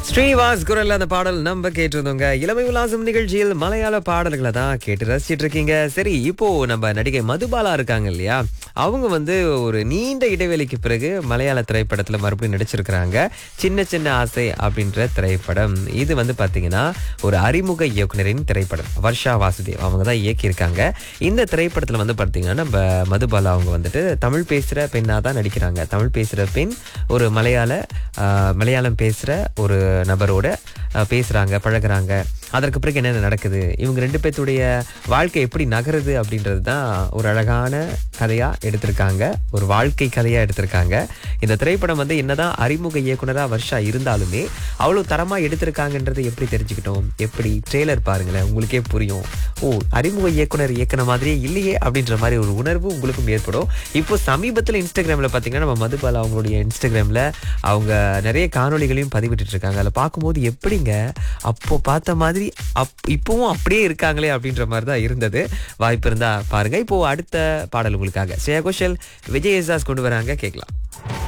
ஸ்ரீவாஸ் குரல்ல அந்த பாடல் நம்ம கேட்டிருந்தோங்க இளமை உல்லாசம் நிகழ்ச்சியில் மலையாள பாடல்களை தான் கேட்டு ரசிச்சிட்டு இருக்கீங்க சரி இப்போ நம்ம நடிகை மதுபாலா இருக்காங்க இல்லையா அவங்க வந்து ஒரு நீண்ட இடைவெளிக்கு பிறகு மலையாள திரைப்படத்துல மறுபடியும் நடிச்சிருக்கிறாங்க சின்ன சின்ன ஆசை அப்படின்ற திரைப்படம் இது வந்து பாத்தீங்கன்னா ஒரு அறிமுக இயக்குனரின் திரைப்படம் வர்ஷா வாசுதேவ் அவங்க தான் இயக்கியிருக்காங்க இந்த திரைப்படத்துல வந்து பாத்தீங்கன்னா நம்ம மதுபாலா அவங்க வந்துட்டு தமிழ் பேசுற பெண்ணா தான் நடிக்கிறாங்க தமிழ் பேசுற பெண் ஒரு மலையாள ஆஹ், மலையாளம் பேசுற ஒரு நபரோட ஆஹ், பேசுறாங்க பழகுறாங்க அதற்கு பிறகு என்னென்ன நடக்குது இவங்க ரெண்டு பேர்த்துடைய வாழ்க்கை எப்படி நகருது அப்படின்றது தான் ஒரு அழகான கதையா எடுத்திருக்காங்க ஒரு வாழ்க்கை கதையா எடுத்திருக்காங்க இந்த திரைப்படம் வந்து என்னதான் அறிமுக இயக்குனரா வர்ஷா இருந்தாலுமே அவ்வளவு தரமா எடுத்திருக்காங்கன்றது எப்படி தெரிஞ்சுக்கிட்டோம் எப்படி ட்ரெய்லர் பாருங்களேன் உங்களுக்கே புரியும் ஓ அறிமுக இயக்குனர் இயக்குன மாதிரியே இல்லையே அப்படின்ற மாதிரி ஒரு உணர்வு உங்களுக்கும் ஏற்படும் இப்போ சமீபத்தில் இன்ஸ்டாகிராம்ல பாத்தீங்கன்னா நம்ம மதுபாலா அவங்களுடைய இன்ஸ்டாகிராம்ல அவங்க நிறைய காணொளிகளையும் பதிவிட்டுட்டு இருக்காங்க அதில் பார்க்கும்போது எப்படிங்க அப்போ பார்த்த மாதிரி அப் இப்பவும் அப்படியே இருக்காங்களே அப்படின்ற மாதிரி தான் இருந்தது வாய்ப்பு இருந்தா பாருங்க இப்போ அடுத்த பாடல் உங்களுக்காக ஸ்ரேயா கோஷல் விஜய் யேசுதாஸ் கொண்டு வராங்க கேட்கலாம்